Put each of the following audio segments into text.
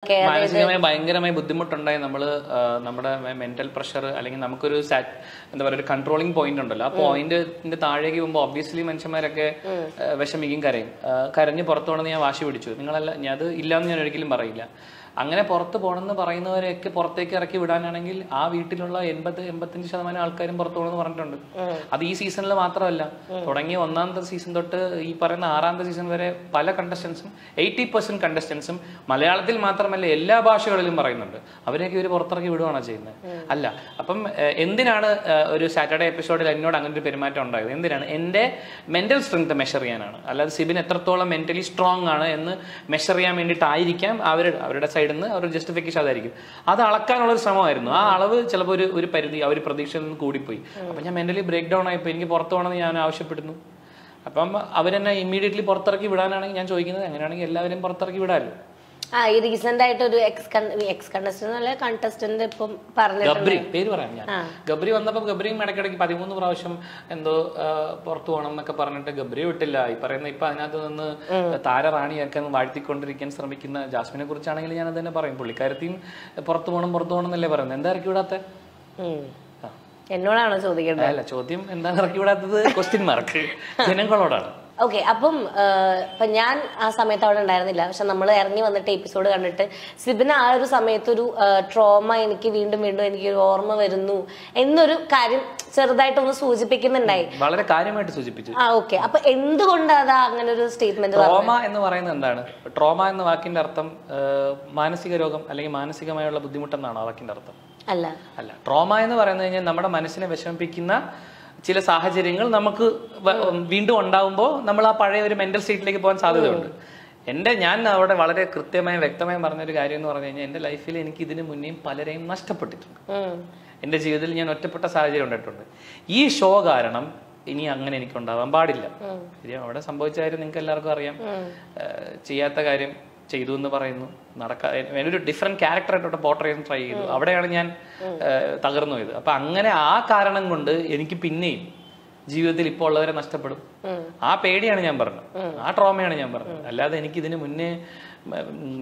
Care മാനസികമായി ഭയങ്കരമായി ബുദ്ധിമുട്ടുണ്ടായി നമ്മൾ നമ്മുടെ മെന്റൽ പ്രഷർ അല്ലെങ്കിൽ നമുക്കൊരു സാറ്റ് എന്താ പറയുക ഒരു കൺട്രോളിങ് പോയിന്റ് ഉണ്ടല്ലോ ആ പോയിന്റിന്റെ താഴേക്ക് പോകുമ്പോൾ ഒബ്വിയസ്ലി മനുഷ്യന്മാരൊക്കെ ആ, വിഷമിക്കും കരയും ആ, കരഞ്ഞ് പുറത്തു പോകണമെന്ന് ഞാൻ വാശി പിടിച്ചു നിങ്ങളല്ല ഞാൻ അത് ഇല്ലാന്ന് ഞാൻ ഒരിക്കലും പറയില്ല അങ്ങനെ പുറത്ത് പോകണമെന്ന് പറയുന്നവരെയൊക്കെ പുറത്തേക്ക് ഇറക്കി വിടാനാണെങ്കിൽ ആ വീട്ടിലുള്ള എൺപത് എൺപത്തഞ്ച് ശതമാനം ആൾക്കാരും പുറത്തു പോകണമെന്ന് പറഞ്ഞിട്ടുണ്ട് അത് ഈ സീസണിൽ മാത്രമല്ല തുടങ്ങിയ ഒന്നാമത്തെ സീസൺ തൊട്ട് ഈ പറയുന്ന ആറാമത്തെ സീസൺ വരെ പല കണ്ടസ്റ്റൻസും എയ്റ്റി പെർസെന്റ് കണ്ടസ്റ്റൻസും മലയാളത്തിൽ മാത്രമല്ല എല്ലാ ഭാഷകളിലും പറയുന്നുണ്ട് അവരെയൊക്കെ ഇവർ പുറത്തിറക്കി വിടുവാണോ ചെയ്യുന്നത് അല്ല അപ്പം ഏഹ്, എന്തിനാണ് ഏഹ്, ഒരു സാറ്റർഡേ എപ്പിസോഡിൽ എന്നോട് അങ്ങനെ ഒരു പെരുമാറ്റം ഉണ്ടായത് എന്തിനാണ് എൻ്റെ മെന്റൽ സ്ട്രെങ്ത് മെഷർ ചെയ്യാനാണ് അല്ലാതെ സിബിൻ എത്രത്തോളം മെന്റലി സ്ട്രോങ് ആണ് എന്ന് മെഷർ ചെയ്യാൻ വേണ്ടിയിട്ടായിരിക്കാം അവരുടെ അവരുടെ സൈഡിൽ നിന്ന് അവരുടെ ജസ്റ്റിഫിക്കേഷൻ അതായിരിക്കും അത് അളക്കാനുള്ള ഒരു ശ്രമമായിരുന്നു ആ അളവ് ചിലപ്പോൾ ഒരു ഒരു പരിധി അവർ പ്രതീക്ഷയിൽ നിന്ന് കൂടിപ്പോയി അപ്പം ഞാൻ മെന്റലി ബ്രേക്ക് ഡൗൺ ആയിപ്പോയി എനിക്ക് പുറത്തു പോകണമെന്ന് ഞാൻ ആവശ്യപ്പെടുന്നു അപ്പം അവരെന്നെ ഇമ്മീഡിയറ്റ്ലി പുറത്തിറക്കി വിടാനാണെങ്കിൽ ഞാൻ ചോദിക്കുന്നത് അങ്ങനെയാണെങ്കിൽ എല്ലാവരെയും പുറത്തിറക്കി വിടാമല്ലോ ആ ഈ റീസെന്റ് ആയിട്ട് ഒരു എക്സ് എക്സ് കണ്ടസ്റ്റന്റ് അല്ലെ കണ്ടസ്റ്റന്റ് ഇപ്പം പറഞ്ഞിട്ടുണ്ട് ഗബ്രി പേര് പറയാം ഞാൻ ഗബ്രി വന്നപ്പോൾ ഗബ്രിയും ഇടയ്ക്കിടയ്ക്ക് പതിമൂന്ന് പ്രാവശ്യം എന്തോ ആ, പുറത്തു പോകണം എന്നൊക്കെ പറഞ്ഞിട്ട് ഗബ്രി വിട്ടില്ല ഈ പറയുന്ന ഇപ്പൊ അതിനകത്ത് നിന്ന് താരറാണിയൊക്കെ വാഴ്ത്തിക്കൊണ്ടിരിക്കാൻ ശ്രമിക്കുന്ന ജാസ്മിനെ കുറിച്ചാണെങ്കിൽ ഞാൻ അത് തന്നെ പറയും പുള്ളിക്കാരത്തെയും പുറത്തു പോകണം പുറത്തു പോകണം എന്നല്ലേ പറയുന്നത് എന്താ ഇറക്കി വിടാത്ത ഉം. എന്നോടാണോ ചോദിക്കേണ്ടത് അല്ല ചോദ്യം എന്താണ് ഇറക്കി വിടാത്തത് ക്വസ്റ്റ്യൻ മാർക്ക് ജനങ്ങളോടാണ് ഓക്കെ അപ്പം ആ, ഇപ്പൊ ഞാൻ ആ സമയത്ത് അവിടെ ഉണ്ടായിരുന്നില്ല പക്ഷെ നമ്മൾ ഇറങ്ങി വന്നിട്ട് എപ്പിസോഡ് കണ്ടിട്ട് സിബിന് ആ ഒരു സമയത്ത് ഒരു ട്രോമ എനിക്ക് വീണ്ടും വീണ്ടും എനിക്ക് ഒരു ഓർമ്മ വരുന്നു എന്നൊരു കാര്യം ചെറുതായിട്ടൊന്ന് സൂചിപ്പിക്കുന്നുണ്ടായി വളരെ കാര്യമായിട്ട് സൂചിപ്പിച്ചു ആ ഓക്കെ അപ്പൊ എന്തുകൊണ്ട് അതാ അങ്ങനെ ഒരു സ്റ്റേറ്റ്മെന്റ് ട്രോമ എന്ന് പറയുന്നത് എന്താണ് ട്രോമ എന്ന വാക്കിന്റെ അർത്ഥം ആ, മാനസിക രോഗം അല്ലെങ്കിൽ മാനസികമായുള്ള ബുദ്ധിമുട്ടെന്നാണ് ആ വാക്കിന്റെ അർത്ഥം അല്ല അല്ല ട്രോമ എന്ന് പറയുന്നത് കഴിഞ്ഞാൽ നമ്മുടെ മനസ്സിനെ വിഷമിപ്പിക്കുന്ന ചില സാഹചര്യങ്ങൾ നമുക്ക് വ- വീണ്ടും ഉണ്ടാവുമ്പോൾ നമ്മൾ ആ പഴയ ഒരു മെന്റൽ സ്റ്റേറ്റിലേക്ക് പോകാൻ സാധ്യതയുണ്ട് എൻ്റെ ഞാൻ അവിടെ വളരെ കൃത്യമായും വ്യക്തമായും പറഞ്ഞൊരു കാര്യം എന്ന് പറഞ്ഞു കഴിഞ്ഞാൽ എൻ്റെ ലൈഫിൽ എനിക്ക് ഇതിനു മുന്നേയും പലരെയും നഷ്ടപ്പെട്ടിട്ടുണ്ട് ഉം. എൻ്റെ ജീവിതത്തിൽ ഞാൻ ഒറ്റപ്പെട്ട സാഹചര്യം ഉണ്ടായിട്ടുണ്ട് ഈ ഷോ കാരണം ഇനി അങ്ങനെ എനിക്ക് ഉണ്ടാവാൻ പാടില്ല ശരിയാ അവിടെ സംഭവിച്ച കാര്യം നിങ്ങൾക്ക് എല്ലാവർക്കും അറിയാം ഏഹ് ചെയ്യാത്ത കാര്യം ചെയ്തു എന്ന് പറയുന്നു നടക്കാ ഒരു ഡിഫറെന്റ് ക്യാരക്ടറായിട്ട് പോർട്രേ ചെയ്യാൻ ട്രൈ ചെയ്തു അവിടെയാണ് ഞാൻ ഏഹ് തകർന്നു പോയത് അപ്പൊ അങ്ങനെ ആ കാരണം കൊണ്ട് എനിക്ക് പിന്നെയും ജീവിതത്തിൽ ഇപ്പോൾ ഉള്ളവരെ നഷ്ടപ്പെടും ആ പേടിയാണ് ഞാൻ പറഞ്ഞത് ആ ട്രോമയാണ് ഞാൻ പറഞ്ഞത് അല്ലാതെ എനിക്ക് ഇതിന് മുന്നേ ഉം,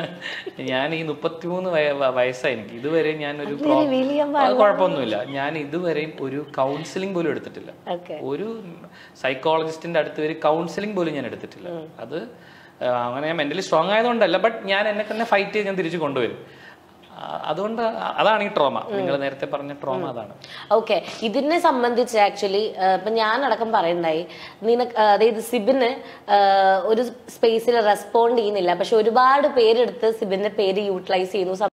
ഞാൻ ഈ മുപ്പത്തിമൂന്ന് വയ- വ- വയസ്സായി എനിക്ക് ഇതുവരെ ഞാൻ ഒരു പ്രോ- reveal ചെയ്യാൻ അത് കുഴപ്പമൊന്നുമില്ല ഞാൻ ഇതുവരെയും ഒരു കൗൺസിലിംഗ് പോലും എടുത്തിട്ടില്ല ഓക്കെ ഒരു സൈക്കോളജിസ്റ്റിന്റെ അടുത്ത് ഒരു കൗൺസിലിംഗ് പോലും ഞാൻ എടുത്തിട്ടില്ല അത് ആ, അങ്ങനെ ഞാൻ മെന്റലി സ്ട്രോങ് ആയതുകൊണ്ടല്ല ബട്ട് ഞാൻ എന്നെ തന്നെ ഫൈറ്റ് ചെയ്ത് ഞാൻ തിരിച്ചു കൊണ്ടുവരും ആ, അതുകൊണ്ട് അതാണ് ഈ ട്രോമ നിങ്ങൾ നേരത്തെ പറഞ്ഞ ട്രോമ അതാണ് ഓക്കെ ഇതിനെ സംബന്ധിച്ച് ആക്ച്വലി ഇപ്പൊ ഞാൻ അടക്കം പറയണ്ടായി നിനക്ക് ആ, അതായത് സിബിന് ആ, ഒരു സ്പേസിൽ റെസ്പോണ്ട് ചെയ്യുന്നില്ല പക്ഷെ ഒരുപാട് പേരെടുത്ത് സിബിന്റെ പേര് യൂട്ടിലൈസ് ചെയ്യുന്നു